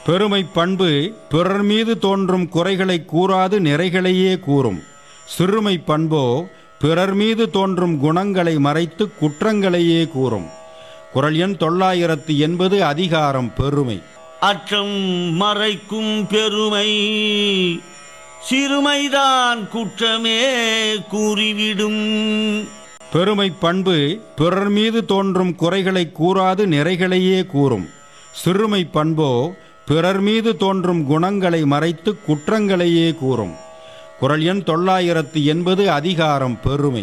பெருமை பண்பு பிறர் மீது தோன்றும் குறைகளை கூறாது நிறைகளையே கூறும் சிறுமை பண்போ பிறர் மீது தோன்றும் குணங்களை மறைத்து குற்றங்களையே கூறும் குரல் எண் தொள்ளாயிரத்து எண்பது அதிகாரம் பெருமை அற்றம் மறைக்கும் பெருமை சிறுமைதான் குற்றமே கூறிவிடும் பெருமை பண்பு பிறர் மீது தோன்றும் குறைகளை கூறாது நிறைகளையே கூறும் சிறுமை பண்போ பிறர் மீது தோன்றும் குணங்களை மறைத்து குற்றங்களையே கூறும் குரல் எண் தொள்ளாயிரத்து எண்பது அதிகாரம் பெருமை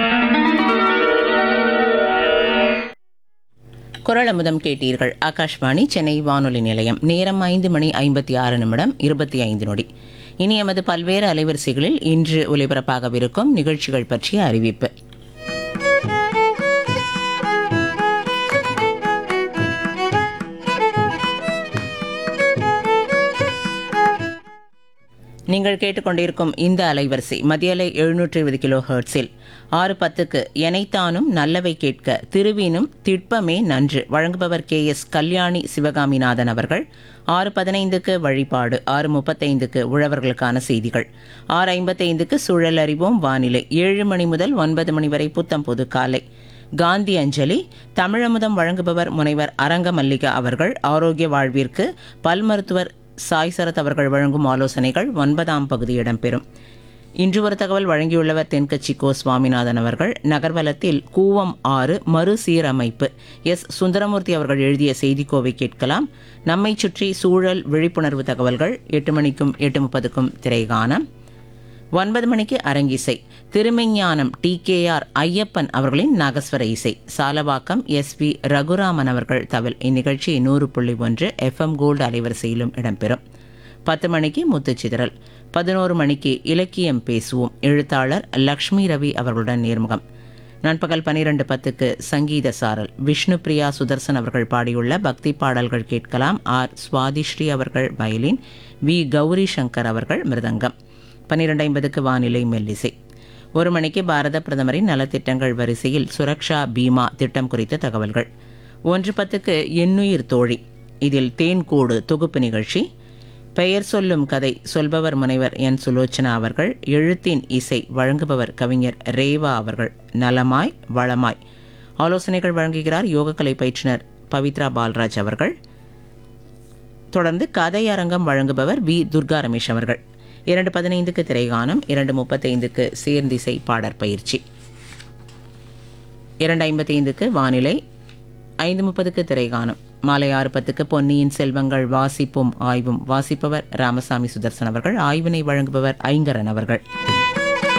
குரல் அமுதம் கேட்டீர்கள் ஆகாஷ்வாணி சென்னை வானொலி நிலையம் நேரம் ஐந்து மணி ஐம்பத்தி ஆறு நிமிடம் இருபத்தி ஐந்து நொடி இனி எமது பல்வேறு அலைவரிசைகளில் இன்று ஒலிபரப்பாகவிருக்கும் நிகழ்ச்சிகள் பற்றிய அறிவிப்பு நீங்கள் கேட்டுக்கொண்டிருக்கும் இந்த அலைவரிசை மத்திய அலை எழுநூற்றி இருபது கிலோ ஹெர்ட்ஸில் ஆறு பத்துக்கு எனைத்தானும் நல்லவை கேட்க திருவினும் திட்பமே நன்று வழங்குபவர் கே எஸ் கல்யாணி சிவகாமிநாதன் அவர்கள் ஆறு பதினைந்துக்கு வழிபாடு ஆறு முப்பத்தைந்துக்கு உழவர்களுக்கான செய்திகள் ஆறு ஐம்பத்தைந்துக்கு சூழல் அறிவோம் வானிலை ஏழு மணி முதல் ஒன்பது மணி வரை புத்தம் பொது காலை காந்தி அஞ்சலி தமிழமுதம் வழங்குபவர் முனைவர் அரங்க மல்லிகா அவர்கள் ஆரோக்கிய வாழ்விற்கு பல் மருத்துவர் சாய் சரத் அவர்கள் வழங்கும் ஆலோசனைகள் ஒன்பதாம் பகுதி இடம்பெறும் இன்று ஒரு தகவல் வழங்கியுள்ளவர் தென்கட்சி கோ சுவாமிநாதன் அவர்கள் நகர்வலத்தில் கூவம் ஆறு மறுசீரமைப்பு எஸ் சுந்தரமூர்த்தி அவர்கள் எழுதிய செய்திக்கோவை கேட்கலாம் நம்மை சுற்றி சூழல் விழிப்புணர்வு தகவல்கள் எட்டு மணிக்கும் எட்டு முப்பதுக்கும் திரைகானம் ஒன்பது மணிக்கு அரங்கிசை Thirumeignanam T K R Ayyappan அவர்களின் நாகஸ்வர இசை சாலவாக்கம் எஸ் வி ரகுராமன் அவர்கள் தவில் இந்நிகழ்ச்சி நூறு புள்ளி ஒன்று எஃப்எம் கோல்டு அலைவரிசையிலும் இடம்பெறும் பத்து மணிக்கு முத்துச்சிதறல் பதினோரு மணிக்கு இலக்கியம் பேசுவோம் எழுத்தாளர் லக்ஷ்மி ரவி அவர்களுடன் நேர்முகம் நண்பகல் பனிரெண்டு பத்துக்கு சங்கீத சாரல் விஷ்ணு பிரியா சுதர்சன் அவர்கள் பாடியுள்ள பக்தி பாடல்கள் கேட்கலாம் ஆர் சுவாதிஸ்ரீ அவர்கள் வயலின் வி கௌரி சங்கர் அவர்கள் மிருதங்கம் பன்னிரெண்டு ஐம்பதுக்கு வானிலை மெல்லிசை ஒரு மணிக்கு பாரத பிரதமரின் நலத்திட்டங்கள் வரிசையில் சுரக்ஷா பீமா திட்டம் குறித்த தகவல்கள் ஒன்று பத்துக்கு எண்ணுயிர் தோழி இதில் தேன்கூடு தொகுப்பு நிகழ்ச்சி பெயர் சொல்லும் கதை சொல்பவர் முனைவர் என் சுலோச்சனா அவர்கள் எழுத்தின் இசை வழங்குபவர் கவிஞர் ரேவா அவர்கள் நலமாய் வளமாய் ஆலோசனைகள் வழங்குகிறார் யோகக்கலை பயிற்றுனர் பவித்ரா பால்ராஜ் அவர்கள் தொடர்ந்து கதையரங்கம் வழங்குபவர் வி துர்கா ரமேஷ் அவர்கள் இரண்டு பதினைந்துக்கு திரைகானம் இரண்டு முப்பத்தைந்துக்கு சேர்ந்திசை பாடற் பயிற்சி இரண்டு ஐம்பத்தைந்துக்கு வானிலை ஐந்து முப்பதுக்கு திரைகானம் மாலை ஆறு பத்துக்கு பொன்னியின் செல்வங்கள் வாசிப்பும் ஆய்வும் வாசிப்பவர் ராமசாமி சுதர்சன் அவர்கள் ஆய்வினை வழங்குபவர் ஐங்கரன் அவர்கள்